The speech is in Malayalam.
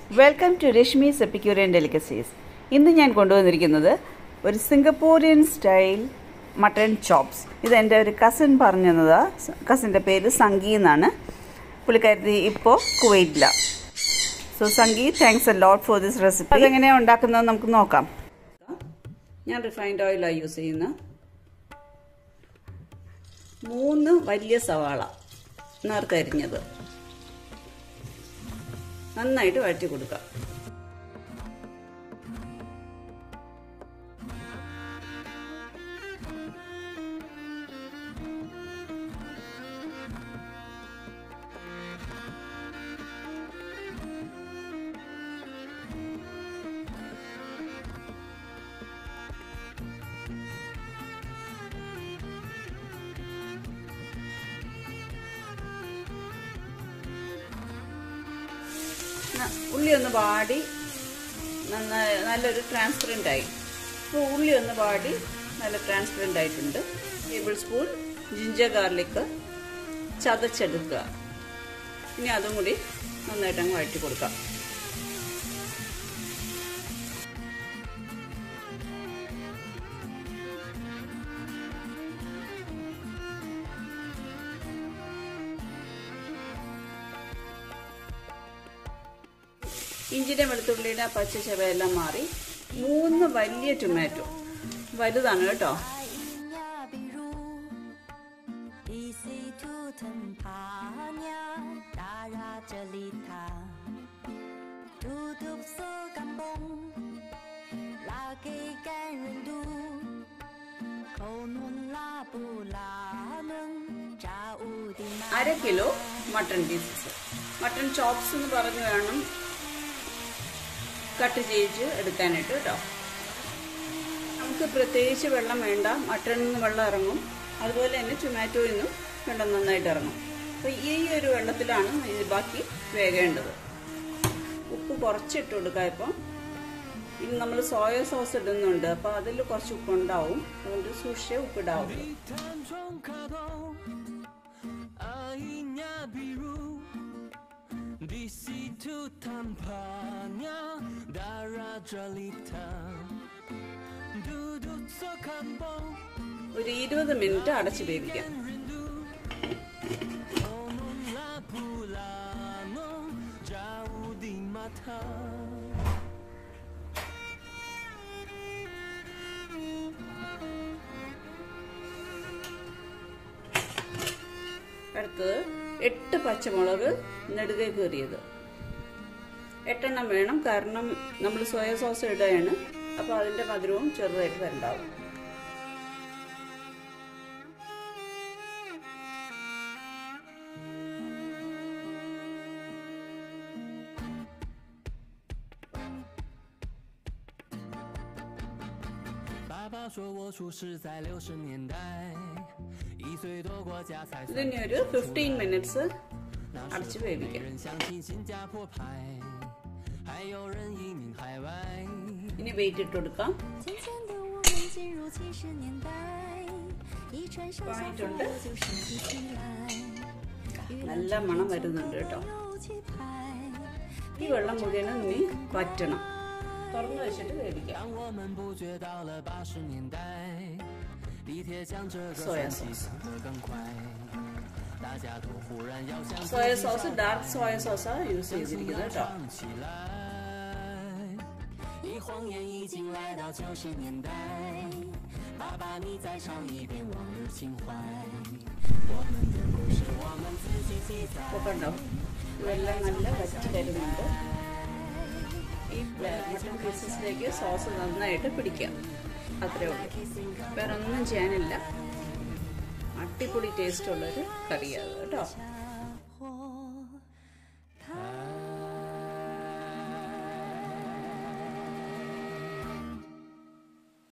welcome to Rashmi's epicurean delicacies ഇന്ന് ഞാൻ കൊണ്ടുവന്നിരിക്കുന്നത് ഒരു സിംഗപ്പൂരിയൻ സ്റ്റൈൽ മട്ടൺ ചോപ്സ് ഇത് എൻ്റെ ഒരു കസിൻ പറഞ്ഞു തന്നതാണ് കസിൻ്റെ പേര് സംഗി എന്നാണ് പുള്ളിക്കാരത്തി ഇപ്പോൾ കുവൈറ്റിലാണ് so Sangi thanks a lot for this recipe അതെങ്ങനെയാണ് ഉണ്ടാക്കുന്നത് നമുക്ക് നോക്കാം ഞാൻ റിഫൈൻഡ് ഓയിലാണ് യൂസ് ചെയ്യുന്നത് മൂന്ന് വലിയ സവാള നേർക്കരിഞ്ഞത് നന്നായിട്ട് വഴറ്റി കൊടുക്കുക ഉള്ളി ഒന്ന് വാടി നന്നായി നല്ലൊരു ട്രാൻസ്പെറൻ്റ് ആയി ഇപ്പോൾ ഉള്ളി ഒന്ന് വാടി നല്ല ട്രാൻസ്പെറൻ്റ് ആയിട്ടുണ്ട് ടേബിൾ സ്പൂൺ ജിഞ്ചർ ഗാർലിക്ക് ചതച്ചെടുക്കുക ഇനി അതും കൂടി നന്നായിട്ട് അങ്ങ് വഴറ്റി കൊടുക്കാം ഇഞ്ചിൻ്റെ വെളുത്തുള്ളിയുടെ പച്ച ചവയെല്ലാം മാറി മൂന്ന് വലിയ ടൊമാറ്റോ വലുതാണ് കേട്ടോ അര kilo mutton pieces mutton chops എന്ന് പറഞ്ഞു വേണം കട്ട് ചെയ്ത് എടുക്കാനായിട്ട് കേട്ടോ നമുക്ക് പ്രത്യേകിച്ച് വെള്ളം വേണ്ട മട്ടണിൽ നിന്ന് വെള്ളം ഇറങ്ങും അതുപോലെ തന്നെ ടൊമാറ്റോയിൽ നിന്നും വെള്ളം നന്നായിട്ട് ഇറങ്ങും അപ്പോൾ ഈ ഒരു വെള്ളത്തിലാണ് ഇത് ബാക്കി വേകേണ്ടത് ഉപ്പ് കുറച്ചിട്ട് കൊടുക്കുക ഇപ്പം ഇനി നമ്മൾ സോയ സോസ് ഇടുന്നുണ്ട് അപ്പോൾ അതിൽ കുറച്ച് ഉപ്പുണ്ടാവും അതുകൊണ്ട് സൂക്ഷിച്ചേ ഉപ്പിടാവും ഒരു ഇരുപത് മിനിറ്റ് അടച്ച് വേവിക്കാം അടുത്തത് എട്ട് പച്ചമുളക് നെടുകെ കീറിയത് എട്ടെണ്ണം വേണം കാരണം നമ്മൾ സോയ സോസ് ഇടുകയാണ് അപ്പോൾ അതിൻ്റെ മധുരവും ചെറുതായിട്ട് വരണ്ടാവും ഇതിനെ ഒരു ഫിഫ്റ്റീൻ മിനിറ്റ്സ് അടച്ച് വേവിക്കാം ഇനി വെയിറ്റ് ഇട്ട് കൊടുക്കാം ആയിട്ടുണ്ട് നല്ല മണം വരുന്നുണ്ട് കേട്ടോ ഈ വെള്ളം മുഴുവനും നീ വറ്റണം തുറന്നു വെച്ചിട്ട് വേവിക്കാം soya sauce soya sauce dark soya സോസാണ് യൂസ് ചെയ്തിരിക്കുന്നത് കേട്ടോ 晃眼已经来到九十年代，爸爸你再唱一遍往日情怀。我们的故事我们自己记载。 കണ്ടോ ഇതെല്ലാം നല്ല വറ്റി വരുന്നുണ്ട് ഈ മട്ടൺ പീസസിലേക്ക് സോസ് നന്നായിട്ട് പിടിക്കാം അത്രേ ഉള്ളൂ വേറെ ഒന്നും ചെയ്യാനില്ല അടിപൊളി ടേസ്റ്റ് ഉള്ളൊരു കറിയാണ് കേട്ടോ